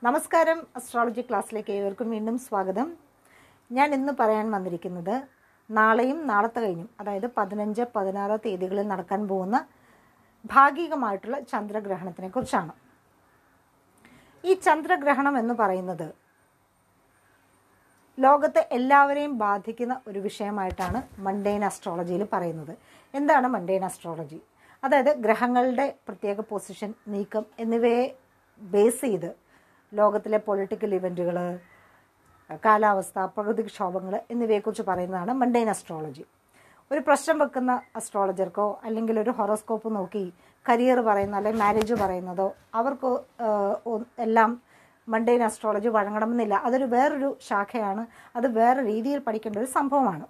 നമസ്കാരം അസ്ട്രോളജി ക്ലാസ്സിലേക്ക് ഏവർക്കും വീണ്ടും സ്വാഗതം ഞാൻ ഇന്ന് പറയാൻ വന്നിരിക്കുന്നത് നാളെയും നാളത്തെ കഴിഞ്ഞും അതായത് പതിനഞ്ച് പതിനാറ് തീയതികളിൽ നടക്കാൻ പോകുന്ന ഭാഗികമായിട്ടുള്ള ചന്ദ്രഗ്രഹണത്തിനെ കുറിച്ചാണ് ഈ ചന്ദ്രഗ്രഹണം എന്ന് പറയുന്നത് ലോകത്തെ എല്ലാവരെയും ബാധിക്കുന്ന ഒരു വിഷയമായിട്ടാണ് മണ്ടേൻ അസ്ട്രോളജിയിൽ പറയുന്നത് എന്താണ് മണ്ടേൻ അസ്ട്രോളജി അതായത് ഗ്രഹങ്ങളുടെ പ്രത്യേക പൊസിഷൻ നീക്കം എന്നിവയെ ബേസ് ചെയ്ത് ലോകത്തിലെ പൊളിറ്റിക്കൽ ഇവൻറ്റുകൾ കാലാവസ്ഥ പ്രകൃതിക്ഷോഭങ്ങൾ എന്നിവയെക്കുറിച്ച് പറയുന്നതാണ് മണ്ടേൻ അസ്ട്രോളജി ഒരു പ്രശ്നം വെക്കുന്ന അസ്ട്രോളജർക്കോ അല്ലെങ്കിൽ ഒരു ഹൊറോസ്കോപ്പ് നോക്കി കരിയർ പറയുന്ന അല്ലെങ്കിൽ മാരേജ് പറയുന്നതോ അവർക്ക് എല്ലാം മണ്ടേൻ അസ്ട്രോളജി വഴങ്ങണമെന്നില്ല അതൊരു വേറൊരു ശാഖയാണ് അത് വേറെ രീതിയിൽ പഠിക്കേണ്ട ഒരു സംഭവമാണ്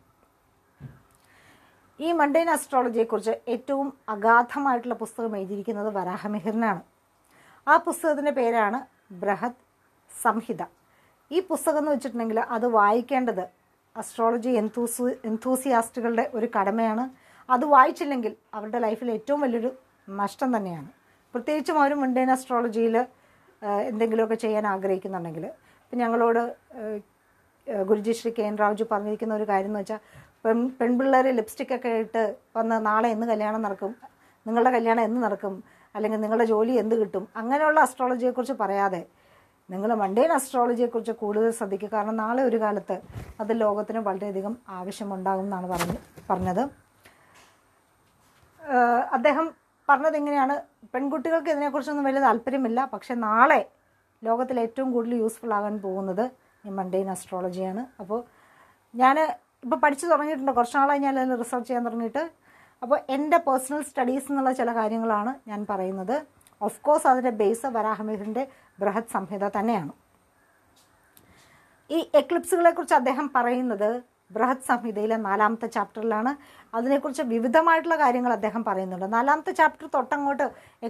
ഈ മണ്ടേൻ അസ്ട്രോളജിയെക്കുറിച്ച് ഏറ്റവും അഗാധമായിട്ടുള്ള പുസ്തകം എഴുതിയിരിക്കുന്നത് വരാഹമിഹിറിനാണ് ആ പുസ്തകത്തിൻ്റെ പേരാണ് ബൃഹത് സംഹിത ഈ പുസ്തകം എന്ന് വെച്ചിട്ടുണ്ടെങ്കിൽ അത് വായിക്കേണ്ടത് അസ്ട്രോളജി എന്തൂസി എന്തൂസിയാസ്റ്റുകളുടെ ഒരു കടമയാണ് അത് വായിച്ചില്ലെങ്കിൽ അവരുടെ ലൈഫിൽ ഏറ്റവും വലിയൊരു നഷ്ടം തന്നെയാണ് പ്രത്യേകിച്ചും അവർ മുണ്ടേൻ അസ്ട്രോളജിയിൽ എന്തെങ്കിലുമൊക്കെ ചെയ്യാൻ ആഗ്രഹിക്കുന്നുണ്ടെങ്കിൽ ഇപ്പം ഞങ്ങളോട് ഗുരുജി ശ്രീ കെ എൻ റാവുജി പറഞ്ഞിരിക്കുന്ന ഒരു കാര്യം എന്ന് വെച്ചാൽ പെൺ പെൺപിള്ളേർ ലിപ്സ്റ്റിക്കൊക്കെ ഇട്ട് വന്ന് നാളെ എന്ന് കല്യാണം നടക്കും നിങ്ങളുടെ കല്യാണം എന്ന് നടക്കും അല്ലെങ്കിൽ നിങ്ങളുടെ ജോലി എന്ത് കിട്ടും അങ്ങനെയുള്ള അസ്ട്രോളജിയെക്കുറിച്ച് പറയാതെ നിങ്ങൾ മണ്ടേൻ അസ്ട്രോളജിയെക്കുറിച്ച് കൂടുതൽ ശ്രദ്ധിക്കുക കാരണം നാളെ ഒരു കാലത്ത് അത് ലോകത്തിന് വളരെയധികം ആവശ്യമുണ്ടാകും എന്നാണ് പറഞ്ഞ് പറഞ്ഞത് അദ്ദേഹം പറഞ്ഞത് എങ്ങനെയാണ് പെൺകുട്ടികൾക്ക് ഇതിനെക്കുറിച്ചൊന്നും വലിയ താല്പര്യമില്ല പക്ഷെ നാളെ ലോകത്തിൽ ഏറ്റവും കൂടുതൽ യൂസ്ഫുൾ ആകാൻ പോകുന്നത് ഈ മണ്ടേൻ അസ്ട്രോളജിയാണ് അപ്പോൾ ഞാൻ ഇപ്പോൾ പഠിച്ചു തുടങ്ങിയിട്ടുണ്ട് കുറച്ച് നാളായി ഞാൻ അതിൽ റിസർച്ച് ചെയ്യാൻ തുടങ്ങിയിട്ട് അപ്പോൾ എൻ്റെ പേഴ്സണൽ സ്റ്റഡീസ് എന്നുള്ള ചില കാര്യങ്ങളാണ് ഞാൻ പറയുന്നത് ഓഫ് കോഴ്സ് അതിൻ്റെ ബേസ് വരാഹമിഹിറിൻ്റെ ബൃഹത് സംഹിത തന്നെയാണ് ഈ എക്ലിപ്സുകളെ കുറിച്ച് അദ്ദേഹം പറയുന്നത് ബൃഹത് സംഹിതയിലെ നാലാമത്തെ ചാപ്റ്ററിലാണ് അതിനെക്കുറിച്ച് വിവിധമായിട്ടുള്ള കാര്യങ്ങൾ അദ്ദേഹം പറയുന്നുണ്ട് നാലാമത്തെ ചാപ്റ്റർ തൊട്ടങ്ങോട്ട്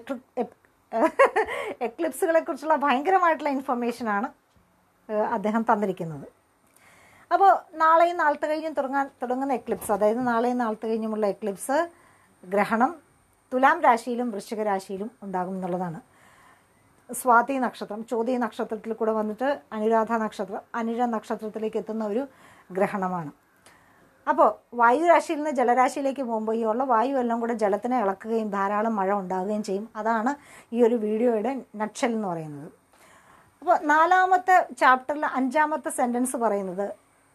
എക്ലിപ്സുകളെ കുറിച്ചുള്ള ഭയങ്കരമായിട്ടുള്ള ഇൻഫർമേഷനാണ് അദ്ദേഹം തന്നിരിക്കുന്നത് അപ്പോൾ നാളെയും നാളത്തെ കഴിഞ്ഞും തുടങ്ങാൻ തുടങ്ങുന്ന എക്ലിപ്സ് അതായത് നാളെയും നാളത്തെ കഴിഞ്ഞുമുള്ള എക്ലിപ്സ് ഗ്രഹണം തുലാം രാശിയിലും വൃശ്ചിക രാശിയിലും ഉണ്ടാകും എന്നുള്ളതാണ് സ്വാതി നക്ഷത്രം ചോതി നക്ഷത്രത്തിൽ കൂടെ വന്നിട്ട് അനുരാധ നക്ഷത്രം അനുര നക്ഷത്രത്തിലേക്ക് എത്തുന്ന ഒരു ഗ്രഹണമാണ് അപ്പോൾ വായുരാശിയിൽ നിന്ന് ജലരാശിയിലേക്ക് പോകുമ്പോൾ ഈ ഉള്ള വായു എല്ലാം കൂടെ ജലത്തിനെ ഇളക്കുകയും ധാരാളം മഴ ഉണ്ടാകുകയും ചെയ്യും അതാണ് ഈ ഒരു വീഡിയോയുടെ നക്ഷൽ എന്ന് പറയുന്നത് അപ്പോൾ നാലാമത്തെ ചാപ്റ്ററിലെ അഞ്ചാമത്തെ സെൻറ്റൻസ് പറയുന്നത്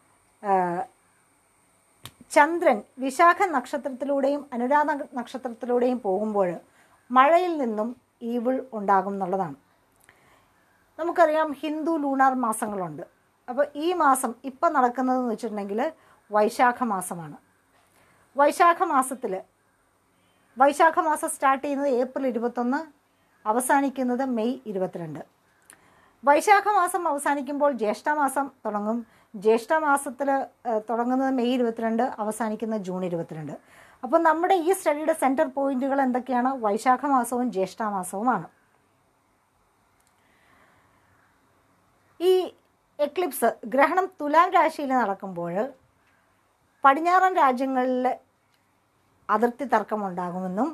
ചന്ദ്രൻ വിശാഖ നക്ഷത്രത്തിലൂടെയും അനുരാധ നക്ഷത്രത്തിലൂടെയും പോകുമ്പോൾ മഴയിൽ നിന്നും ഈവിൾ ഉണ്ടാകും എന്നുള്ളതാണ് നമുക്കറിയാം ഹിന്ദു ലൂണാർ മാസങ്ങളുണ്ട് അപ്പോൾ ഈ മാസം ഇപ്പം നടക്കുന്നതെന്ന് വെച്ചിട്ടുണ്ടെങ്കിൽ വൈശാഖ മാസമാണ് വൈശാഖ മാസത്തിൽ വൈശാഖ മാസം സ്റ്റാർട്ട് ചെയ്യുന്നത് ഏപ്രിൽ ഇരുപത്തൊന്ന് അവസാനിക്കുന്നത് മെയ് ഇരുപത്തിരണ്ട് വൈശാഖ മാസം അവസാനിക്കുമ്പോൾ ജ്യേഷ്ഠമാസം തുടങ്ങും ജ്യേഷ്ഠമാസത്തിൽ തുടങ്ങുന്നത് മെയ് ഇരുപത്തിരണ്ട് അവസാനിക്കുന്ന ജൂൺ ഇരുപത്തിരണ്ട് അപ്പോൾ നമ്മുടെ ഈ സ്റ്റഡിയുടെ സെൻറ്റർ പോയിന്റുകൾ എന്തൊക്കെയാണ് വൈശാഖ മാസവും ജ്യേഷ്ഠമാസവുമാണ് ഈ എക്ലിപ്സ് ഗ്രഹണം തുലാം രാശിയിൽ നടക്കുമ്പോൾ പടിഞ്ഞാറൻ രാജ്യങ്ങളിൽ അതിർത്തി തർക്കമുണ്ടാകുമെന്നും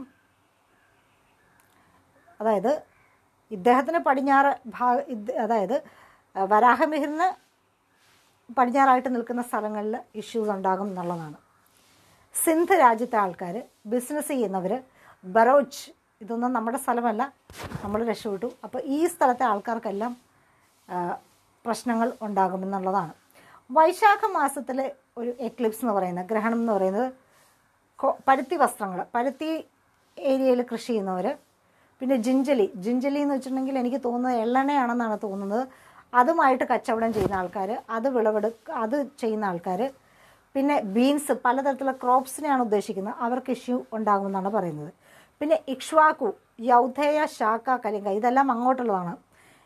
അതായത് ഇദ്ദേഹത്തിന് പടിഞ്ഞാറ് ഭാഗ അതായത് വരാഹമിഹിറിന് പടിഞ്ഞാറായിട്ട് നിൽക്കുന്ന സ്ഥലങ്ങളിൽ ഇഷ്യൂസ് ഉണ്ടാകും എന്നുള്ളതാണ് സിന്ധ് രാജ്യത്തെ ആൾക്കാർ ബിസിനസ് ചെയ്യുന്നവർ ബറോച്ച് ഇതൊന്നും നമ്മുടെ സ്ഥലമല്ല നമ്മൾ രക്ഷപ്പെട്ടു അപ്പോൾ ഈ സ്ഥലത്തെ ആൾക്കാർക്കെല്ലാം പ്രശ്നങ്ങൾ ഉണ്ടാകുമെന്നുള്ളതാണ് വൈശാഖ മാസത്തിലെ ഒരു എക്ലിപ്സ് എന്ന് പറയുന്നത് ഗ്രഹണം എന്ന് പറയുന്നത് പരുത്തി വസ്ത്രങ്ങൾ പരുത്തി ഏരിയയിൽ കൃഷി ചെയ്യുന്നവർ പിന്നെ ജിഞ്ചലി ജിഞ്ചലി എന്ന് വെച്ചിട്ടുണ്ടെങ്കിൽ എനിക്ക് തോന്നുന്നത് എള്ളെണ്ണയാണെന്നാണ് തോന്നുന്നത് അതുമായിട്ട് കച്ചവടം ചെയ്യുന്ന ആൾക്കാർ അത് വിളവെടു അത് ചെയ്യുന്ന ആൾക്കാർ പിന്നെ ബീൻസ് പലതരത്തിലുള്ള ക്രോപ്സിനെയാണ് ഉദ്ദേശിക്കുന്നത് അവർക്ക് ഇഷ്യൂ ഉണ്ടാകുമെന്നാണ് പറയുന്നത് പിന്നെ ഇക്ഷ്വാക്കു യൗധേയ ശാഖ കലിംഗ ഇതെല്ലാം അങ്ങോട്ടുള്ളതാണ്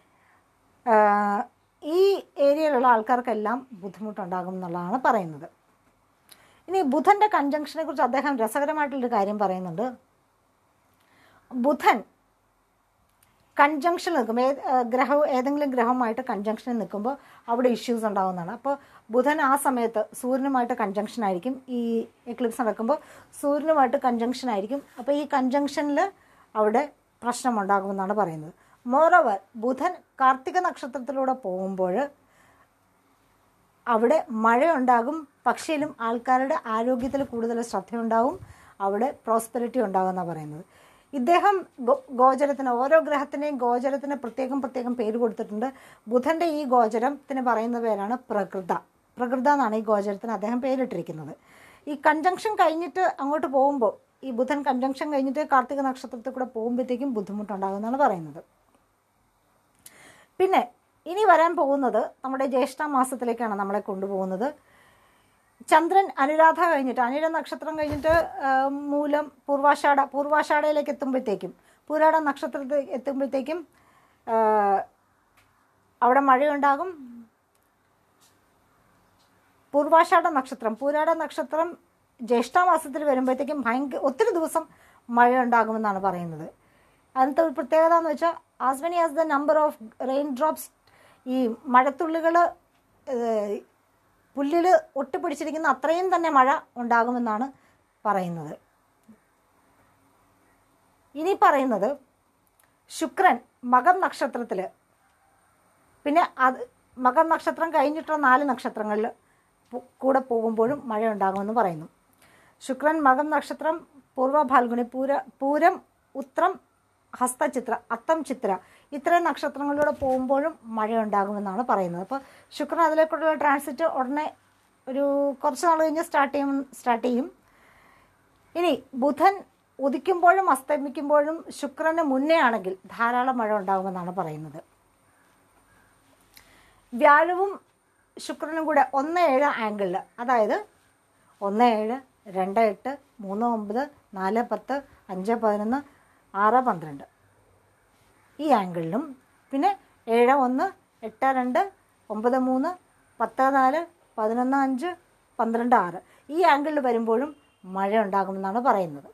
ഈ ഏരിയയിലുള്ള ആൾക്കാർക്കെല്ലാം ബുദ്ധിമുട്ടുണ്ടാകും എന്നുള്ളതാണ് പറയുന്നത് ഇനി ബുധൻ്റെ കൺജങ്ഷനെ കുറിച്ച് അദ്ദേഹം രസകരമായിട്ടുള്ളൊരു കാര്യം പറയുന്നുണ്ട് ബുധൻ കൺജങ്ഷൻ നിൽക്കും ഏത് ഗ്രഹം ഏതെങ്കിലും ഗ്രഹവുമായിട്ട് കൺജങ്ഷനിൽ നിൽക്കുമ്പോൾ അവിടെ ഇഷ്യൂസ് ഉണ്ടാകുന്നതാണ് അപ്പോൾ ബുധൻ ആ സമയത്ത് സൂര്യനുമായിട്ട് കൺജങ്ഷൻ ആയിരിക്കും ഈ എക്ലിപ്സ് നടക്കുമ്പോൾ സൂര്യനുമായിട്ട് കൺജങ്ഷൻ ആയിരിക്കും അപ്പോൾ ഈ കൺജങ്ഷനിൽ അവിടെ പ്രശ്നമുണ്ടാകുമെന്നാണ് പറയുന്നത് മോറോവർ ബുധൻ കാർത്തിക നക്ഷത്രത്തിലൂടെ പോകുമ്പോൾ അവിടെ മഴയുണ്ടാകും പക്ഷേലും ആൾക്കാരുടെ ആരോഗ്യത്തിൽ കൂടുതൽ ശ്രദ്ധയുണ്ടാവും അവിടെ പ്രോസ്പെരിറ്റി ഉണ്ടാകുമെന്നാണ് പറയുന്നത് ഇദ്ദേഹം ഗോ- ഗോചരത്തിന് ഓരോ ഗ്രഹത്തിനെയും ഗോചരത്തിന് പ്രത്യേകം പ്രത്യേകം പേര് കൊടുത്തിട്ടുണ്ട് ബുധൻ്റെ ഈ ഗോചരത്തിന് പറയുന്ന പേരാണ് പ്രകൃത പ്രകൃത എന്നാണ് ഈ ഗോചരത്തിന് അദ്ദേഹം പേരിട്ടിരിക്കുന്നത് ഈ കൺജങ്ഷൻ കഴിഞ്ഞിട്ട് അങ്ങോട്ട് പോകുമ്പോൾ ഈ ബുധൻ കൺജങ്ഷൻ കഴിഞ്ഞിട്ട് കാർത്തിക നക്ഷത്രത്തിൽ കൂടെ പോകുമ്പോഴത്തേക്കും ബുദ്ധിമുട്ടുണ്ടാകുമെന്നാണ് പറയുന്നത് പിന്നെ ഇനി വരാൻ പോകുന്നത് നമ്മുടെ ജ്യേഷ്ഠ മാസത്തിലേക്കാണ് നമ്മളെ കൊണ്ടുപോകുന്നത് ചന്ദ്രൻ അനുരാധ കഴിഞ്ഞിട്ട് അനിഴ നക്ഷത്രം കഴിഞ്ഞിട്ട് ആ, മൂലം പൂർവാഷാഢ പൂർവാഷാഢയിലേക്ക് എത്തുമ്പോഴത്തേക്കും പൂരാട നക്ഷത്രത്തിൽ എത്തുമ്പോഴത്തേക്കും ആ, അവിടെ മഴയുണ്ടാകും പൂർവാഷാഢ നക്ഷത്രം പൂരാട നക്ഷത്രം ജ്യേഷ്ഠ മാസത്തിൽ വരുമ്പോഴത്തേക്കും ഭയങ്കര ഒത്തിരി ദിവസം മഴ ഉണ്ടാകുമെന്നാണ് പറയുന്നത് അതിനകത്ത് ഒരു പ്രത്യേകത എന്ന് വെച്ചാൽ as many as the number of raindrops ഈ മഴത്തുള്ളികൾ പുല്ലിൽ ഒട്ടിപ്പിടിച്ചിരിക്കുന്ന അത്രയും തന്നെ മഴ ഉണ്ടാകുമെന്നാണ് പറയുന്നത് ഇനി പറയുന്നത് ശുക്രൻ മകം നക്ഷത്രത്തിൽ പിന്നെ അത് മകർ നക്ഷത്രം കഴിഞ്ഞിട്ടുള്ള നാല് നക്ഷത്രങ്ങളിൽ പു- കൂടെ പോകുമ്പോഴും മഴ ഉണ്ടാകുമെന്ന് പറയുന്നു ശുക്രൻ മകം നക്ഷത്രം പൂർവ്വ ഫാൽഗുണി പൂര പൂരം ഉത്രം ഹസ്തചിത്ര അത്തം ചിത്ര ഇത്രയും നക്ഷത്രങ്ങളിലൂടെ പോകുമ്പോഴും മഴ ഉണ്ടാകുമെന്നാണ് പറയുന്നത് അപ്പോൾ ശുക്രൻ അതിലേക്കുള്ള ട്രാൻസിറ്റ് ഉടനെ ഒരു കുറച്ച് നാൾ കഴിഞ്ഞ് സ്റ്റാർട്ട് ചെയ്യും സ്റ്റാർട്ട് ചെയ്യും ഇനി ബുധൻ ഉദിക്കുമ്പോഴും അസ്തമിക്കുമ്പോഴും ശുക്രന് മുന്നേ ആണെങ്കിൽ ധാരാളം മഴ ഉണ്ടാകുമെന്നാണ് പറയുന്നത് വ്യാഴവും ശുക്രനും കൂടെ ഒന്ന് ഏഴ് ആംഗിളിൽ അതായത് ഒന്ന് ഏഴ് രണ്ട് എട്ട് മൂന്ന് ഒമ്പത് നാല് പത്ത് അഞ്ച് പതിനൊന്ന് ആറ് പന്ത്രണ്ട് ഈ ആംഗിളിലും പിന്നെ ഏഴ് ഒന്ന് എട്ട് രണ്ട് ഒമ്പത് മൂന്ന് പത്ത് നാല് പതിനൊന്ന് അഞ്ച് പന്ത്രണ്ട് ആറ് ഈ ആംഗിളിൽ വരുമ്പോഴും മഴ ഉണ്ടാകുമെന്നാണ് പറയുന്നത്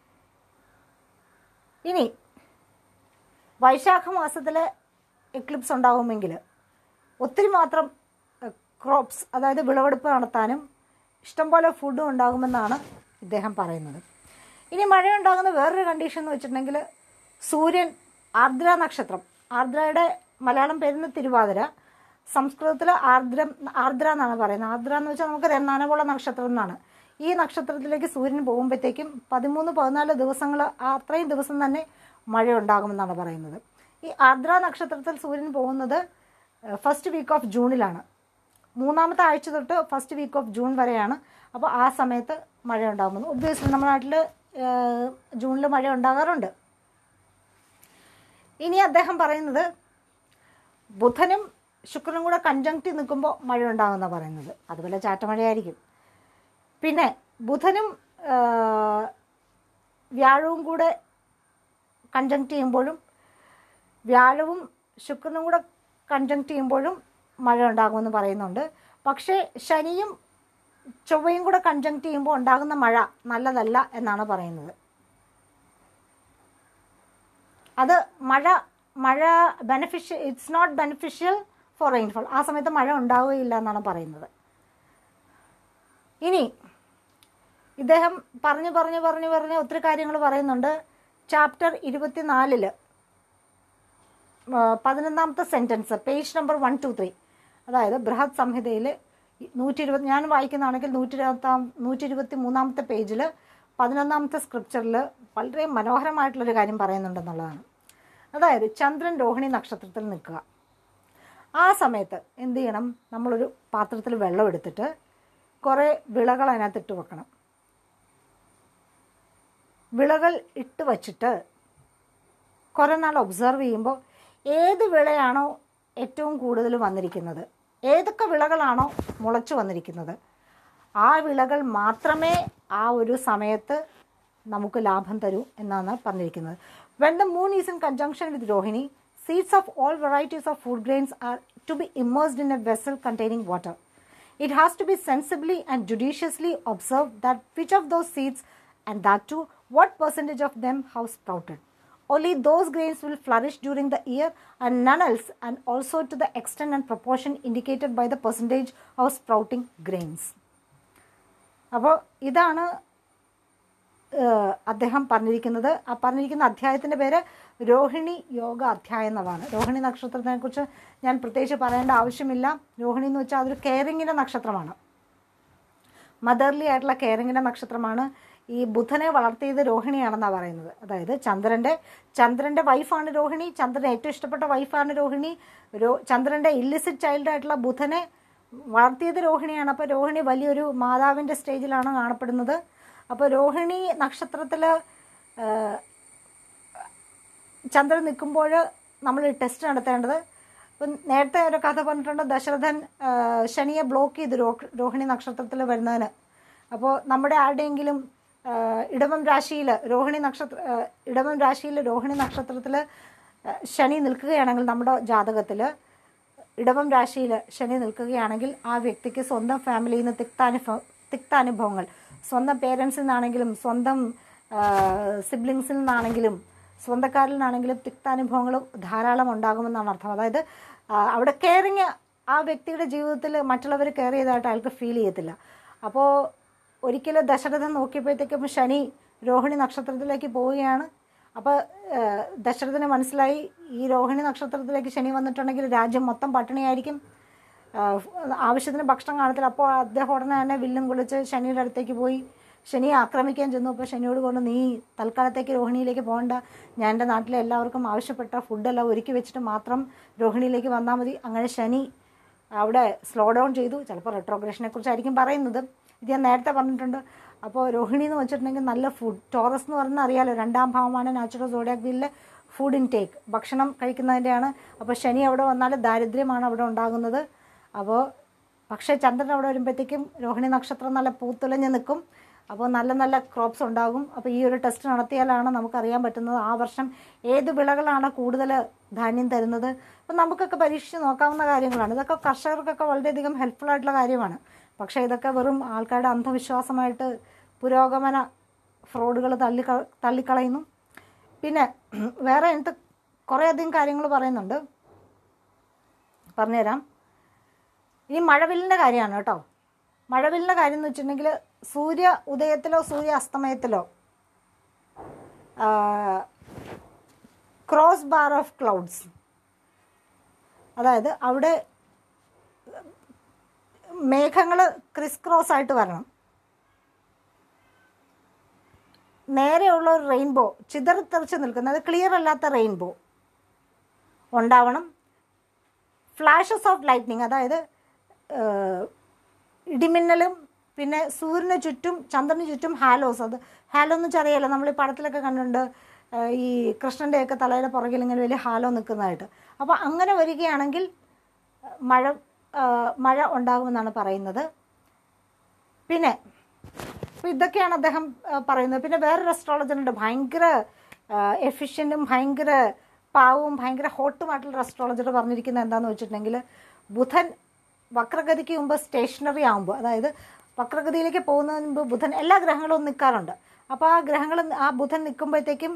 ഇനി വൈശാഖ മാസത്തിലെ എക്ലിപ്സ് ഉണ്ടാകുമെങ്കിൽ ഒത്തിരി മാത്രം ക്രോപ്സ് അതായത് വിളവെടുപ്പ് നടത്താനും ഇഷ്ടംപോലെ ഫുഡും ഉണ്ടാകുമെന്നാണ് ഇദ്ദേഹം പറയുന്നത് ഇനി മഴയുണ്ടാകുന്ന വേറൊരു കണ്ടീഷൻ എന്ന് വെച്ചിട്ടുണ്ടെങ്കിൽ സൂര്യൻ ആർദ്ര നക്ഷത്രം ആർദ്രയുടെ മലയാളം പേരുന്ന തിരുവാതിര സംസ്കൃതത്തിൽ ആർദ്രം ആർദ്ര എന്നാണ് പറയുന്നത് ആർദ്ര എന്ന് വെച്ചാൽ നമുക്ക് നനവുള്ള നക്ഷത്രം എന്നാണ് ഈ നക്ഷത്രത്തിലേക്ക് സൂര്യൻ പോകുമ്പോഴത്തേക്കും പതിമൂന്ന് പതിനാല് ദിവസങ്ങൾ അത്രയും ദിവസം തന്നെ മഴ ഉണ്ടാകുമെന്നാണ് പറയുന്നത് ഈ ആർദ്ര നക്ഷത്രത്തിൽ സൂര്യൻ പോകുന്നത് ഫസ്റ്റ് വീക്ക് ഓഫ് ജൂണിലാണ് മൂന്നാമത്തെ ആഴ്ച തൊട്ട് ഫസ്റ്റ് വീക്ക് ഓഫ് ജൂൺ വരെയാണ് അപ്പോൾ ആ സമയത്ത് മഴ ഉണ്ടാകുമെന്ന് ഒബ്വിയസ്ലി നമ്മുടെ നാട്ടിൽ ജൂണിൽ മഴ ഉണ്ടാകാറുണ്ട് ഇനി അദ്ദേഹം പറയുന്നത് ബുധനും ശുക്രനും കൂടെ കൺജങ്ക്റ്റ് നിൽക്കുമ്പോൾ മഴ ഉണ്ടാകുമെന്നാണ് പറയുന്നത് അതുപോലെ ചാറ്റമഴയായിരിക്കും പിന്നെ ബുധനും ആ, വ്യാഴവും കൂടെ കൺജങ്ക്റ്റ് ചെയ്യുമ്പോഴും വ്യാഴവും ശുക്രനും കൂടെ കൺജങ്ക്റ്റ് ചെയ്യുമ്പോഴും മഴ ഉണ്ടാകുമെന്ന് പറയുന്നുണ്ട് പക്ഷേ ശനിയും ചൊവ്വയും കൂടെ കൺജങ്ക്റ്റ് ചെയ്യുമ്പോൾ ഉണ്ടാകുന്ന മഴ നല്ലതല്ല എന്നാണ് പറയുന്നത് അത് മഴ മഴ beneficial it's not beneficial for rainfall ആ സമയത്ത് മഴ ഉണ്ടാവുകയില്ല എന്നാണ് പറയുന്നത് ഇനി ഇദ്ദേഹം പറഞ്ഞു പറഞ്ഞു പറഞ്ഞു പറഞ്ഞ് ഒത്തിരി കാര്യങ്ങൾ പറയുന്നുണ്ട് ചാപ്റ്റർ ഇരുപത്തിനാലില് പതിനൊന്നാമത്തെ sentence page number one two three അതായത് ബൃഹത് സംഹിതയിൽ നൂറ്റി ഇരുപത് ഞാൻ വായിക്കുന്നതാണെങ്കിൽ നൂറ്റി ഇരുപത്താം നൂറ്റി ഇരുപത്തി മൂന്നാമത്തെ പേജിൽ പതിനൊന്നാമത്തെ സ്ക്രിപ്ചറിൽ വളരെ മനോഹരമായിട്ടുള്ളൊരു കാര്യം പറയുന്നുണ്ടെന്നുള്ളതാണ് അതായത് ചന്ദ്രൻ രോഹിണി നക്ഷത്രത്തിൽ നിൽക്കുക ആ സമയത്ത് എന്ത് ചെയ്യണം നമ്മളൊരു പാത്രത്തിൽ വെള്ളം എടുത്തിട്ട് കുറേ വിളകൾ അതിനകത്ത് ഇട്ട് വെക്കണം വിളകൾ ഇട്ട് വച്ചിട്ട് കുറേ നാൾ ഒബ്സർവ് ചെയ്യുമ്പോൾ ഏത് വിളയാണോ ഏറ്റവും കൂടുതൽ വന്നിരിക്കുന്നത് ഏതൊക്കെ വിളകളാണോ മുളച്ചു വന്നിരിക്കുന്നത് ആ വിളകൾ മാത്രമേ ആ ഒരു സമയത്ത് നമുക്ക് ലാഭം തരൂ എന്നാണ് പറഞ്ഞിരിക്കുന്നത് when the moon is in conjunction with Rohini seeds of all varieties of food grains are to be immersed in a vessel containing water It has to be sensibly and judiciously observed that which of those seeds and that too what percentage of them have sprouted. Only those grains will flourish during the year and none else and also to the extent and proportion indicated by the percentage of sprouting grains. അപ്പോൾ ഇതാണ് ഏഹ്, അദ്ദേഹം പറഞ്ഞിരിക്കുന്നത് ആ പറഞ്ഞിരിക്കുന്ന അധ്യായത്തിൻ്റെ പേര് രോഹിണി യോഗ അധ്യായം എന്നതാണ് രോഹിണി നക്ഷത്രത്തിനെ കുറിച്ച് ഞാൻ പ്രത്യേകിച്ച് പറയേണ്ട ആവശ്യമില്ല രോഹിണി എന്ന് വെച്ചാൽ അതൊരു കെയറിങ്ങിൻ്റെ നക്ഷത്രമാണ് മദർലി ആയിട്ടുള്ള കെയറിങ്ങിൻ്റെ നക്ഷത്രമാണ് ഈ ബുധനെ വളർത്തിയത് രോഹിണിയാണെന്നാണ് പറയുന്നത് അതായത് ചന്ദ്രൻ്റെ ചന്ദ്രൻ്റെ വൈഫാണ് രോഹിണി ചന്ദ്രന് ഏറ്റവും ഇഷ്ടപ്പെട്ട വൈഫാണ് രോഹിണി രോ ചന്ദ്രൻ്റെ ഇല്ലിസിറ്റ് ചൈൽഡ് ആയിട്ടുള്ള ബുധനെ വളർത്തിയത് രോഹിണിയാണ് അപ്പോൾ രോഹിണി വലിയൊരു മാതാവിൻ്റെ സ്റ്റേജിലാണ് കാണപ്പെടുന്നത് അപ്പോൾ രോഹിണി നക്ഷത്രത്തിൽ ചന്ദ്രൻ നിൽക്കുമ്പോൾ നമ്മൾ ടെസ്റ്റ് നടത്തേണ്ടത് ഇപ്പം നേരത്തെ ഒരു കഥ പറഞ്ഞിട്ടുണ്ട് ദശരഥൻ ആ, ശനിയെ ബ്ലോക്ക് ചെയ്തു രോ- രോഹിണി നക്ഷത്രത്തിൽ വരുന്നതിന് അപ്പോൾ നമ്മുടെ ആരുടെയെങ്കിലും ആ, ഇടവം രാശിയിൽ രോഹിണി നക്ഷത്ര ആ, ഇടവം രാശിയിൽ രോഹിണി നക്ഷത്രത്തിൽ ശനി നിൽക്കുകയാണെങ്കിൽ നമ്മുടെ ജാതകത്തിൽ ഇടവം രാശിയിൽ ശനി നിൽക്കുകയാണെങ്കിൽ ആ വ്യക്തിക്ക് സ്വന്തം ഫാമിലിയിൽ നിന്ന് തിക്താനുഭവ തിക്താനുഭവങ്ങൾ സ്വന്തം പേരൻസിൽ നിന്നാണെങ്കിലും സ്വന്തം സിബ്ലിങ്സിൽ നിന്നാണെങ്കിലും സ്വന്തക്കാരിൽ നിന്നാണെങ്കിലും തിക്താനുഭവങ്ങൾ ധാരാളം ഉണ്ടാകുമെന്നാണ് അർത്ഥം അതായത് ആ, അവിടെ കെയറിങ് ആ വ്യക്തിയുടെ ജീവിതത്തിൽ മറ്റുള്ളവർ കെയർ ചെയ്തതായിട്ട് അയാൾക്ക് ഫീൽ ചെയ്യത്തില്ല അപ്പോൾ ഒരിക്കലും ദശരഥൻ നോക്കിയപ്പോഴത്തേക്കും ശനി രോഹിണി നക്ഷത്രത്തിലേക്ക് പോവുകയാണ് അപ്പോൾ ദശരഥന് മനസ്സിലായി ഈ രോഹിണി നക്ഷത്രത്തിലേക്ക് ശനി വന്നിട്ടുണ്ടെങ്കിൽ രാജ്യം മൊത്തം പട്ടിണിയായിരിക്കും ആ, ആവശ്യത്തിന് ഭക്ഷണം കാണത്തില്ല അപ്പോൾ അദ്ദേഹം ഉടനെ തന്നെ വില്ലും കുളിച്ച് ശനിയുടെ അടുത്തേക്ക് പോയി ശനിയെ ആക്രമിക്കാൻ ചെന്നു അപ്പോൾ ശനിയോട് കൊണ്ട് നീ തൽക്കാലത്തേക്ക് രോഹിണിയിലേക്ക് പോകണ്ട ഞാൻ എൻ്റെ നാട്ടിലെ എല്ലാവർക്കും ആവശ്യപ്പെട്ട ഫുഡെല്ലാം ഒരുക്കി വെച്ചിട്ട് മാത്രം രോഹിണിയിലേക്ക് വന്നാൽ മതി അങ്ങനെ ശനി അവിടെ സ്ലോ ഡൗൺ ചെയ്തു ചിലപ്പോൾ റെട്രോഗ്രേഷനെ കുറിച്ചായിരിക്കും പറയുന്നത് ഇത് ഞാൻ നേരത്തെ പറഞ്ഞിട്ടുണ്ട് അപ്പോൾ രോഹിണി എന്ന് വെച്ചിട്ടുണ്ടെങ്കിൽ നല്ല ഫുഡ് ടോറസ് എന്ന് പറഞ്ഞാൽ അറിയാലോ രണ്ടാം ഭാവമാണ് നാച്ചുറൽ സോഡിയാക് വീലിലെ ഫുഡ് ഇൻടേക്ക് ഭക്ഷണം കഴിക്കുന്നതിൻ്റെയാണ് അപ്പോൾ ശനി അവിടെ വന്നാൽ ദാരിദ്ര്യമാണ് അവിടെ ഉണ്ടാകുന്നത് അപ്പോൾ പക്ഷേ ചന്ദ്രൻ അവിടെ വരുമ്പോഴത്തേക്കും രോഹിണി നക്ഷത്രം നല്ല പൂത്തുലഞ്ഞ് നിൽക്കും അപ്പോൾ നല്ല നല്ല ക്രോപ്സ് ഉണ്ടാകും അപ്പോൾ ഈ ഒരു ടെസ്റ്റ് നടത്തിയാലാണ് നമുക്കറിയാൻ പറ്റുന്നത് ആ വർഷം ഏത് വിളകളാണ് കൂടുതൽ ധാന്യം തരുന്നത് അപ്പം നമുക്കൊക്കെ പരീക്ഷിച്ച് നോക്കാവുന്ന കാര്യങ്ങളാണ് ഇതൊക്കെ കർഷകർക്കൊക്കെ വളരെയധികം ഹെൽപ്ഫുൾ ആയിട്ടുള്ള കാര്യമാണ് പക്ഷേ ഇതൊക്കെ വെറും ആൾക്കാരുടെ അന്ധവിശ്വാസമായിട്ട് പുരോഗമന ഫ്രോഡുകൾ തള്ളി തള്ളിക്കളയുന്നു പിന്നെ വേറെ എനിക്ക് കുറേയധികം കാര്യങ്ങൾ പറയുന്നുണ്ട് പറഞ്ഞുതരാം ഈ മഴവില്ലിൻ്റെ കാര്യമാണ് കേട്ടോ മഴവില്ലിൻ്റെ കാര്യം എന്ന് വെച്ചിട്ടുണ്ടെങ്കിൽ സൂര്യ ഉദയത്തിലോ സൂര്യ അസ്തമയത്തിലോ ക്രോസ് ബാർ ഓഫ് ക്ലൗഡ്സ് അതായത് അവിടെ മേഘങ്ങൾ ക്രിസ് ക്രോസ് ആയിട്ട് വരണം നേരെയുള്ള ഒരു റെയിൻബോ ചിതറിത്തെറിച്ച് നിൽക്കുന്നത് ക്ലിയർ അല്ലാത്ത റെയിൻബോ ഉണ്ടാവണം ഫ്ലാഷസ് ഓഫ് ലൈറ്റ്നിങ് അതായത് ഏഹ്, ഇടിമിന്നലും പിന്നെ സൂര്യന് ചുറ്റും ചന്ദ്രന് ചുറ്റും ഹാലോസ് അത് ഹാലോ എന്ന് വെച്ചാൽ അറിയാലോ നമ്മൾ ഈ പടത്തിലൊക്കെ കണ്ടിട്ടുണ്ട് ഏഹ്, ഈ കൃഷ്ണൻ്റെയൊക്കെ തലയുടെ പുറകിൽ ഇങ്ങനെ വലിയ ഹാലോ നിൽക്കുന്നതായിട്ട് അപ്പോൾ അങ്ങനെ വരികയാണെങ്കിൽ മഴ ഏഹ്, മഴ ഉണ്ടാകുമെന്നാണ് പറയുന്നത് പിന്നെ അപ്പോൾ ഇതൊക്കെയാണ് അദ്ദേഹം ആ, പറയുന്നത് പിന്നെ വേറൊരു astrologer ഉണ്ട് ഭയങ്കര എഫിഷ്യൻറ്റും ഭയങ്കര പാവവും ഭയങ്കര ഹോട്ടുമായിട്ടുള്ള അസ്ട്രോളജർ പറഞ്ഞിരിക്കുന്നത് എന്താണെന്ന് വെച്ചിട്ടുണ്ടെങ്കിൽ ബുധൻ വക്രഗതിക്ക് മുമ്പ് സ്റ്റേഷനറി ആകുമ്പോൾ അതായത് വക്രഗതിയിലേക്ക് പോകുന്നതിന് മുമ്പ് ബുധൻ എല്ലാ ഗ്രഹങ്ങളും നിൽക്കാറുണ്ട് അപ്പോൾ ആ ഗ്രഹങ്ങൾ ആ ബുധൻ നിൽക്കുമ്പോഴത്തേക്കും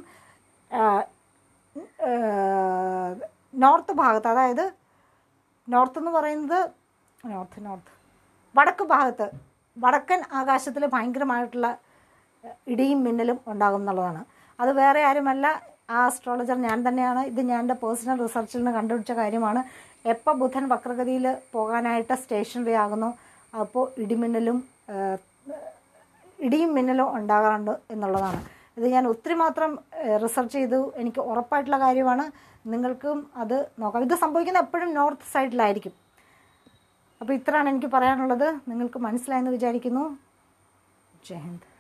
നോർത്ത് ഭാഗത്ത് അതായത് നോർത്ത് എന്ന് പറയുന്നത് നോർത്ത് നോർത്ത് വടക്ക് ഭാഗത്ത് വടക്കൻ ആകാശത്തിൽ ഭയങ്കരമായിട്ടുള്ള ഏഹ്, ഇടിയും മിന്നലും ഉണ്ടാകും എന്നുള്ളതാണ് അത് വേറെ ആരുമല്ല ആ അസ്ട്രോളജർ ഞാൻ തന്നെയാണ് ഇത് ഞാൻ എൻ്റെ പേഴ്സണൽ റിസർച്ചിൽ നിന്ന് കണ്ടുപിടിച്ച കാര്യമാണ് എപ്പോൾ ബുധൻ വക്രഗതിയിൽ പോകാനായിട്ട് സ്റ്റേഷനറി ആകുന്നു അപ്പോൾ ഇടിമിന്നലും ഏഹ്, ഇടിയും മിന്നലും ഉണ്ടാകാറുണ്ട് എന്നുള്ളതാണ് ഇത് ഞാൻ ഒത്തിരി മാത്രം റിസർച്ച് ചെയ്തു എനിക്ക് ഉറപ്പായിട്ടുള്ള കാര്യമാണ് നിങ്ങൾക്കും അത് നോക്കാം ഇത് സംഭവിക്കുന്നത് എപ്പോഴും നോർത്ത് സൈഡിലായിരിക്കും അപ്പോൾ ഇത്രയാണ് എനിക്ക് പറയാനുള്ളത് നിങ്ങൾക്ക് മനസ്സിലായെന്ന് വിചാരിക്കുന്നു ജയ് ഹിന്ദ്